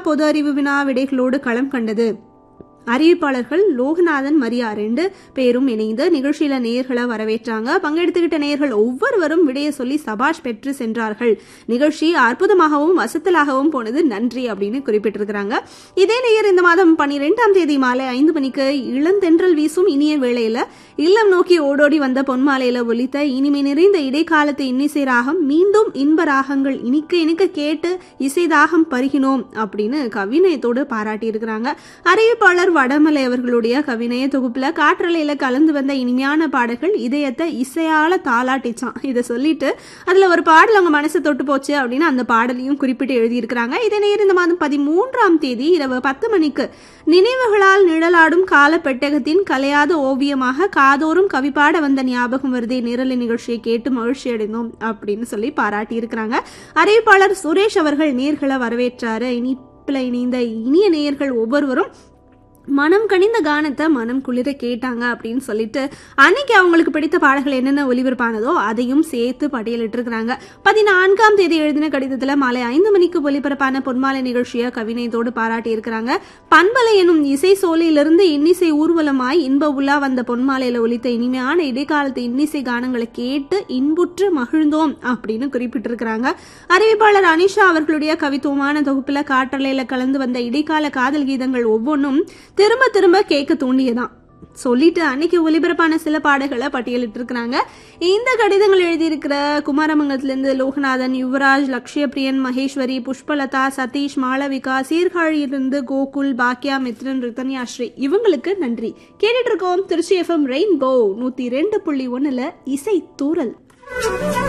பொது அறிவு வினா விடைகளோடு களம் கண்டது அறிவிப்பாளர்கள் லோகநாதன் மரியா ரெண்டு பேரும் இணைந்து நிகழ்ச்சியில நேயர்களை வரவேற்றாங்க பங்கெடுத்துக்கிட்ட நேயர்கள் ஒவ்வொருவரும் விடைய சொல்லி சபாஷ் பெற்று சென்றார்கள் நிகழ்ச்சி அற்புதமாகவும் வசத்தலாகவும் போனது நன்றி அப்படின்னு குறிப்பிட்டிருக்கிறாங்க இதே நேயர் இந்த மாதம் பனிரெண்டாம் தேதி மாலை ஐந்து மணிக்கு இளந்தென்றல் வீசும் இனிய வேளையில இல்லம் நோக்கி ஓடோடி வந்த பொன்மாலையில ஒலித்த இனிமை நிறைந்த இடைக்காலத்து இன்னிசை ராகம் மீண்டும் இன்ப ராகங்கள் இனிக்க இனிக்க கேட்டு இசைதாகம் பருகினோம் அப்படின்னு கவிநயத்தோடு பாராட்டி இருக்கிறாங்க அறிவிப்பாளர் வடமலை அவர்களுடைய கவிநய தொகுப்புல காற்றலையில கலந்து வந்த இனிமையான பாடல்கள் இதயத்தை இசையால தாளாட்டிச்சான் இதை சொல்லிட்டு அதுல ஒரு பாடல் அவங்க மனசை தொட்டு போச்சு அப்படின்னு அந்த பாடலையும் குறிப்பிட்டு எழுதியிருக்கிறாங்க இதே நேரம் இந்த மாதம் பதிமூன்றாம் தேதி இரவு பத்து மணிக்கு நினைவுகளால் நிழலாடும் கால பெட்டகத்தின் கலையாத ஓவியமாக காதோறும் கவிப்பாட வந்த ஞாபகம் வருதே நிரல் நிகழ்ச்சியை கேட்டு மகிழ்ச்சி அடைந்தோம் அப்படின்னு சொல்லி பாராட்டி இருக்கிறாங்க அறிவிப்பாளர் சுரேஷ் அவர்கள் நேர்களை வரவேற்றாரு இனிப்புல இணைந்த இனிய நேயர்கள் ஒவ்வொருவரும் மனம் கனிந்த கானத்தை மனம் குளிர கேட்டாங்க அப்படின்னு சொல்லிட்டு அன்னைக்கு அவங்களுக்கு பிடித்த பாடல்கள் என்னென்ன ஒலிபரப்பானதோ அதையும் சேர்த்து பட்டியலிட்டிருக்கிறாங்க பதினான்காம் தேதி எழுதின கடிதத்துல மாலை ஐந்து மணிக்கு ஒலிபரப்பான பொன்மாலை நிகழ்ச்சியை கவினையத்தோடு பாராட்டி இருக்கிறாங்க பண்பலை எனும் இசை சோலையிலிருந்து இன்னிசை ஊர்வலமாய் இன்ப உலா வந்த பொன்மாலையில ஒலித்த இனிமையான இடைக்காலத்து இன்னிசை கானங்களை கேட்டு இன்புற்று மகிழ்ந்தோம் அப்படின்னு குறிப்பிட்டிருக்கிறாங்க அறிவிப்பாளர் அனிஷா அவர்களுடைய கவித்துவமான தொகுப்புல காற்றலையில கலந்து வந்த இடைக்கால காதல் கீதங்கள் ஒவ்வொன்றும் திரும்ப திரும்ப கேட்க தூண்டியதான் சொல்லிட்டு அன்னைக்கு ஒலிபரப்பான சில பாடல்களை பட்டியலிட்டு இருக்கிறாங்க இந்த கடிதங்கள் எழுதியிருக்கிற குமாரமங்கலத்திலிருந்து லோகநாதன் யுவராஜ் லக்ஷ்யபிரியன் மகேஸ்வரி புஷ்பலதா சதீஷ் மாளவிகா சீர்காழியிலிருந்து கோகுல் பாக்யா மித்ரன் ரித்தன்யாஸ்ரீ இவங்களுக்கு நன்றி கேட்டுட்டு இருக்கோம் திருச்சி எஃப்எம் ரெயின்போ நூத்தி ரெண்டு புள்ளி ஒண்ணுல இசை தூரல்